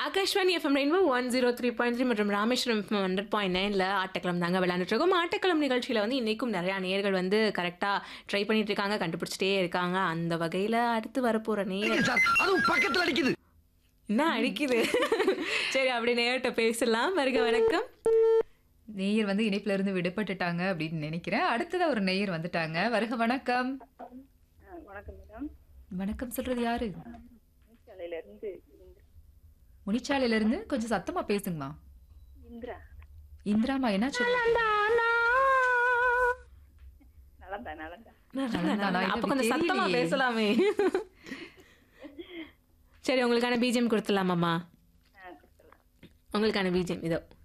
Akashvani FM rainbow one zero three point three மற்றும் Rameswaram FM hundred point நைனில் ஆட்டக்கிழம் தாங்க விளையாண்டுட்டு இருக்கோம் ஆட்டக்கிழம் நிகழ்ச்சியில் வந்து இன்றைக்கும் நிறையா நேர்கள் வந்து கரெக்டாக ட்ரை பண்ணிட்டு இருக்காங்க கண்டுபிடிச்சிட்டே இருக்காங்க அந்த வகையில் அடுத்து வரப்போகிற நேர் சார் அதுவும் பக்கத்துல அடிக்குது என்ன அடிக்குது சரி அப்படி நேர்கிட்ட பேசலாம் வருக வணக்கம் நேயர் வந்து இணைப்புல இருந்து விடுபட்டுட்டாங்க அப்படின்னு நினைக்கிறேன் அடுத்ததா ஒரு நேயர் வந்துட்டாங்க வருக வணக்கம் ஆ, வணக்கம் மேடம் வணக்கம் சொல்றது யாரு சாலையில இருந்து இந்திரா. முனிச்சாலையில இருந்து கொஞ்சம் சத்தமா பேசுங்கம்மா இந்திரா இந்திராமா என்ன சொல்லுங்க நலந்தா நலந்தா நலந்தானா? இது அப்போ கொஞ்சம் அப்படி சத்தமாக தெரியலையே. பேசலாமே சரி உங்களுக்கான பிஜிஎம் கொடுத்துடலாமாம்மா ஆ கொடுத்துடலாம் உங்களுக்கான பிஜிஎம் இதோ